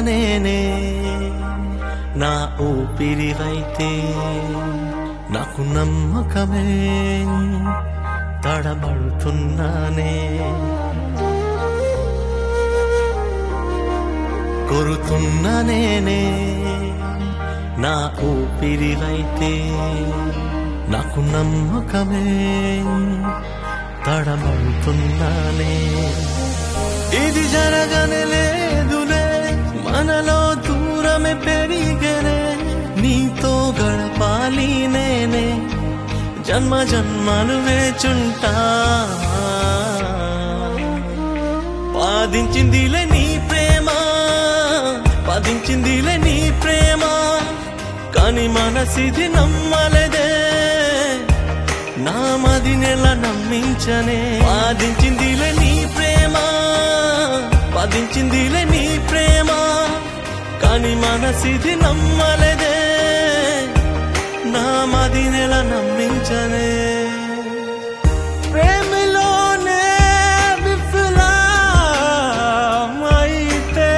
నేనే నా ఊపిరివైతే నాకు నమ్మకమే తడబడుతున్నానే కొరుతున్నా నేనే నా ఊపిరివైతే నాకు నమ్మకమే తడబడుతున్నానే ఇది జరగనే లేదులే మనలో దూరమే పెరిగనే నీతో గడపాలి నేనే జన్మ జన్మలు వేచుంటా పాదించిందిలే నీ ప్రేమ పాదించిందిలే నీ ప్రేమ కాని మనసిది నమ్మలేదే నా మది నెల నమ్మించనే వాదించిందిలే నీ ప్రేమ వాదించిందిలే నీ ప్రేమ కాని మనసిది నమ్మలేదే నా మది నెల నమ్మించనే ప్రేమలోనే విఫలమైతే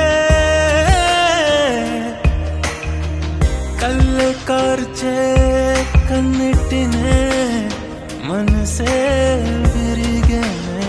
కళ్ళె కార్చే కన్నిటినే మనసే విరిగనే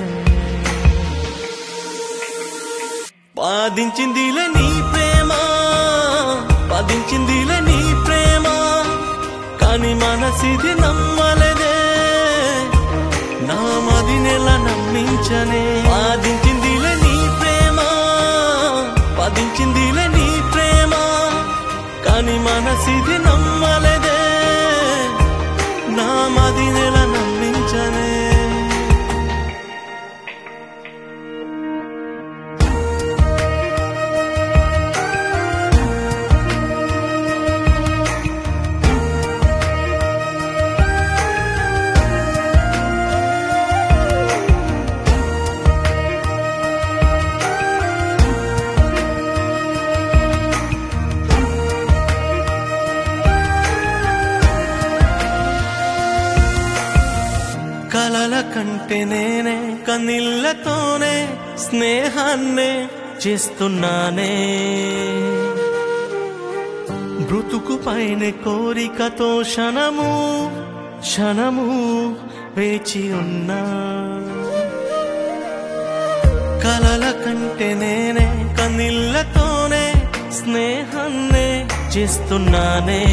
బాధించిందిలే నీ ప్రేమ బాధించిందిలే నీ ప్రేమ కాని మనసిది నమ్మలేదే నా మది నెల నమ్మించనే బాధించిందిలే నీ ప్రేమ బాధించిందిలే నీ ప్రేమ కాని మనసిది నమ్మలేదే నా మది నెల నమ్మించనే కలల కంటే నేనే కన్నీళ్లతోనే స్నేహాన్నే చేస్తున్నానే బ్రుతుకు పైన కోరికతో క్షణము క్షణము వేచి ఉన్నా కలల కంటే నేనే కన్నీళ్లతోనే స్నేహాన్నే చేస్తున్నానే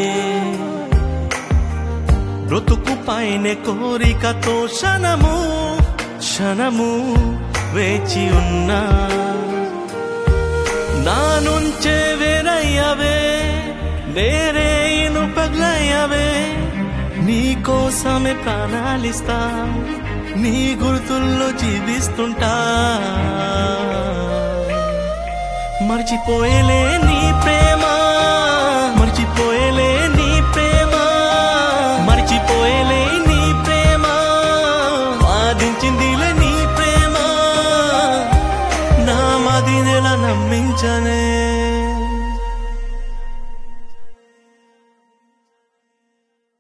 బ్రతుకు పైన కోరికతో క్షణము క్షణము వేచి ఉన్నా నా నుంచే వేరయ్యవే నేరే ఇను పగలయ్యవే నీ కోసమే ప్రాణాలిస్తా నీ గుర్తుల్లో జీవిస్తుంటా మర్చిపోయేలే నీ